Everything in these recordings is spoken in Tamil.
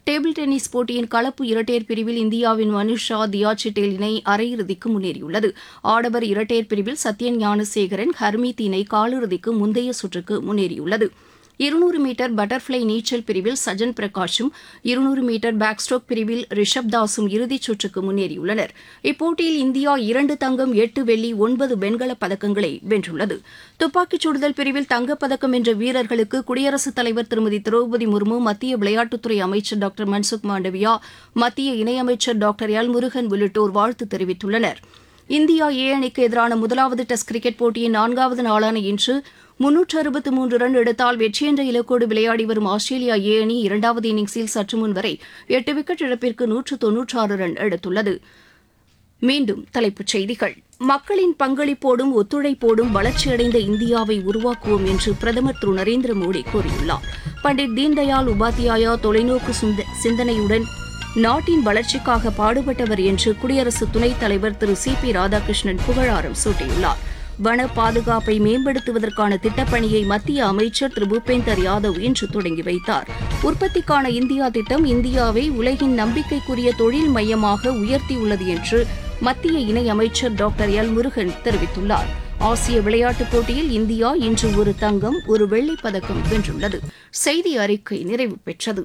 டேபிள் டென்னிஸ் போட்டியின் கலப்பு இரட்டையர் பிரிவில் இந்தியாவின் மனுஷா தியாச்சிட்டேல் இணை அரையிறுதிக்கு முன்னேறியுள்ளது ஆடவர் இரட்டையர் பிரிவில் சத்யன் ஞானசேகரன் ஹர்மீத் இணை காலிறுதிக்கு முந்தைய சுற்றுக்கு முன்னேறியுள்ளது இருநூறு மீட்டர் பட்டர்ஃப்ளை நீச்சல் பிரிவில் சஜன் பிரகாஷும் இருநூறு மீட்டர் பேக் ஸ்ட்ரோக் பிரிவில் ரிஷப் தாஸும் இறுதிச் சுற்றுக்கு முன்னேறியுள்ளனர் இப்போட்டியில் இந்தியா இரண்டு தங்கம் எட்டு வெள்ளி ஒன்பது வெண்கலப் பதக்கங்களை வென்றுள்ளது துப்பாக்கிச் சுடுதல் பிரிவில் தங்கப்பதக்கம் வென்ற வீரர்களுக்கு குடியரசுத் தலைவர் திருமதி திரௌபதி முர்மு மத்திய விளையாட்டுத்துறை அமைச்சர் டாக்டர் மன்சுக் மாண்டவியா மத்திய இணையமைச்சர் டாக்டர் எல் முருகன் உள்ளிட்டோர் வாழ்த்து தெரிவித்துள்ளனர் இந்தியா ஏ அணிக்கு எதிரான முதலாவது டெஸ்ட் கிரிக்கெட் போட்டியின் நான்காவது நாளான இன்று முன்னூற்று அறுபத்து மூன்று ரன் எடுத்தால் வெற்றி என்ற இலக்கோடு விளையாடி வரும் ஆஸ்திரேலியா ஏ அணி இரண்டாவது இன்னிங்ஸில் சற்று முன் வரை எட்டு விக்கெட் இழப்பிற்கு நூற்று தொன்னூற்றாறு ரன் எடுத்துள்ளது மீண்டும் தலைப்புச் செய்திகள் மக்களின் பங்களிப்போடும் ஒத்துழைப்போடும் வளர்ச்சியடைந்த இந்தியாவை உருவாக்குவோம் என்று பிரதமர் திரு நரேந்திர மோடி கூறியுள்ளார் பண்டிட் தீன்தயாள் உபாத்தியாயா தொலைநோக்கு சிந்த- சிந்தனையுடன் நாட்டின் வளர்ச்சிக்காக பாடுபட்டவர் என்று குடியரசு துணைத் தலைவர் திரு சி பி ராதாகிருஷ்ணன் புகழாரம் சூட்டியுள்ளார் வன பாதுகாப்பை மேம்படுத்துவதற்கான திட்டப்பணியை மத்திய அமைச்சர் திரு பூபேந்தர் யாதவ் இன்று தொடங்கி வைத்தார் உற்பத்திக்கான இந்தியா திட்டம் இந்தியாவை உலகின் நம்பிக்கைக்குரிய தொழில் மையமாக உயர்த்தியுள்ளது என்று மத்திய இணையமைச்சர் டாக்டர் எல் முருகன் தெரிவித்துள்ளார் ஆசிய விளையாட்டுப் போட்டியில் இந்தியா இன்று ஒரு தங்கம் ஒரு வெள்ளிப் பதக்கம் வென்றுள்ளது செய்தி அறிக்கை நிறைவு பெற்றது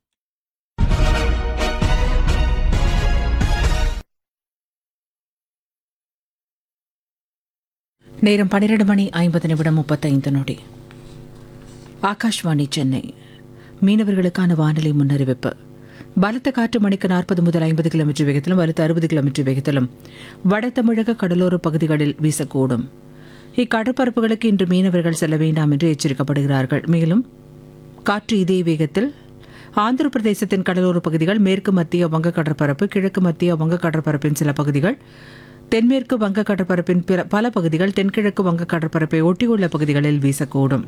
நேரம் பன்னிரண்டு மணி ஐம்பது நிமிடம் முப்பத்தைந்து நொடி ஆகாஷ்வாணி சென்னை மீனவர்களுக்கான வானிலை முன்னறிவிப்பு பலத்த காற்று மணிக்கு நாற்பது முதல் ஐம்பது கிலோமீட்டர் வேகத்திலும் வலுத்த அறுபது கிலோமீட்டர் வேகத்திலும் வட தமிழக கடலோர பகுதிகளில் வீசக்கூடும் இக்கடற்பரப்புகளுக்கு இன்று மீனவர்கள் செல்ல வேண்டாம் என்று எச்சரிக்கப்படுகிறார்கள் மேலும் காற்று இதே வேகத்தில் ஆந்திர பிரதேசத்தின் கடலோர பகுதிகள் மேற்கு மத்திய வங்க கடற்பரப்பு கிழக்கு மத்திய வங்க கடற்பரப்பின் சில பகுதிகள் தென்மேற்கு வங்க கடற்பரப்பின் பிற பல பகுதிகள் தென்கிழக்கு வங்க கடற்பரப்பை ஒட்டியுள்ள பகுதிகளில் வீசக்கூடும்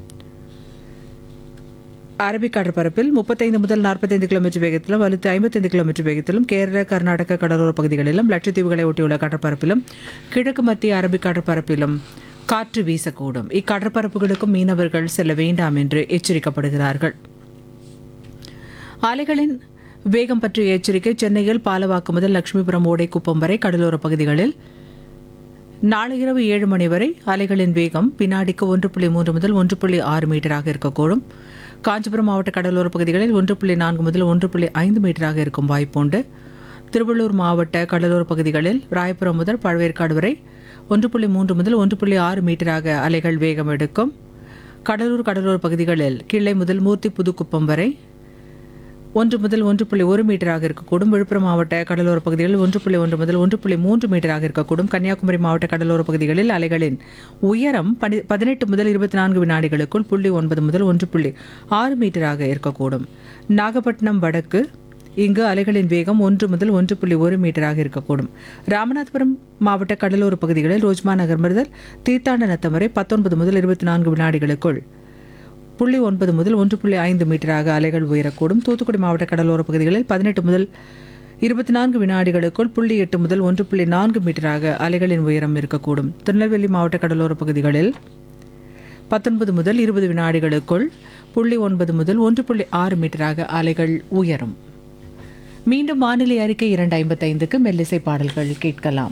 அரபிக் கடற்பரப்பில் முப்பத்தைந்து முதல் நாற்பத்தைந்து கிலோமீட்டர் வேகத்திலும் வலுத்து ஐம்பத்தைந்து கிலோமீட்டர் வேகத்திலும் கேரள கர்நாடக கடலோர பகுதிகளிலும் லட்சத்தீவுகளை ஒட்டியுள்ள கடற்பரப்பிலும் கிழக்கு மத்திய அரபிக் கடற்பரப்பிலும் காற்று வீசக்கூடும் இக்கடற்பரப்புகளுக்கும் மீனவர்கள் செல்ல வேண்டாம் என்று எச்சரிக்கப்படுகிறார்கள் அலைகளின் வேகம் பற்றிய எச்சரிக்கை சென்னையில் பாலவாக்கு முதல் லட்சுமிபுரம் ஓடைக்குப்பம் வரை கடலோர பகுதிகளில் நாளை இரவு ஏழு மணி வரை அலைகளின் வேகம் வினாடிக்கு ஒன்று புள்ளி மூன்று முதல் ஒன்று புள்ளி ஆறு மீட்டராக இருக்கக்கூடும் காஞ்சிபுரம் மாவட்ட கடலோர பகுதிகளில் ஒன்று புள்ளி நான்கு முதல் ஒன்று புள்ளி ஐந்து மீட்டராக இருக்கும் வாய்ப்புண்டு திருவள்ளூர் மாவட்ட கடலோர பகுதிகளில் ராயபுரம் முதல் பழவேற்காடு வரை ஒன்று புள்ளி மூன்று முதல் ஒன்று புள்ளி ஆறு மீட்டராக அலைகள் வேகம் எடுக்கும் கடலூர் கடலோர பகுதிகளில் கிள்ளை முதல் மூர்த்தி புதுக்குப்பம் வரை ஒன்று முதல் ஒன்று புள்ளி ஒரு மீட்டராக இருக்கக்கூடும் விழுப்புரம் மாவட்ட கடலோர பகுதிகளில் ஒன்று புள்ளி ஒன்று முதல் ஒன்று புள்ளி மூன்று மீட்டராக இருக்கக்கூடும் கன்னியாகுமரி மாவட்ட கடலோர பகுதிகளில் அலைகளின் உயரம் பனி பதினெட்டு முதல் இருபத்தி நான்கு வினாடிகளுக்குள் புள்ளி ஒன்பது முதல் ஒன்று புள்ளி ஆறு மீட்டராக இருக்கக்கூடும் நாகப்பட்டினம் வடக்கு இங்கு அலைகளின் வேகம் ஒன்று முதல் ஒன்று புள்ளி ஒரு மீட்டராக இருக்கக்கூடும் ராமநாதபுரம் மாவட்ட கடலோர பகுதிகளில் ரோஜ்மா நகர் முதல் தீர்த்தாண்டநத்தம் வரை பத்தொன்பது முதல் இருபத்தி நான்கு வினாடிகளுக்குள் புள்ளி ஒன்பது முதல் ஒன்று புள்ளி ஐந்து மீட்டராக அலைகள் உயரக்கூடும் தூத்துக்குடி மாவட்ட கடலோர பகுதிகளில் பதினெட்டு முதல் இருபத்தி நான்கு வினாடிகளுக்குள் புள்ளி எட்டு முதல் ஒன்று புள்ளி நான்கு மீட்டராக அலைகளின் உயரம் இருக்கக்கூடும் திருநெல்வேலி மாவட்ட கடலோர பகுதிகளில் பத்தொன்பது முதல் இருபது வினாடிகளுக்குள் புள்ளி ஒன்பது முதல் ஒன்று புள்ளி ஆறு மீட்டராக அலைகள் உயரும் மீண்டும் வானிலை அறிக்கை இரண்டு ஐம்பத்தைந்துக்கு மெல்லிசை பாடல்கள் கேட்கலாம்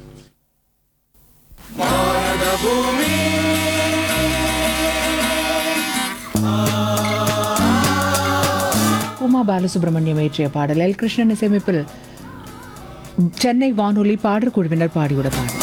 உமா பாலசுப்ரமணியம் இயற்றிய பாடல் எல் கிருஷ்ணன் இசையமைப்பில் சென்னை வானொலி பாடற் குழுவினர் பாடியுள்ள பாடல்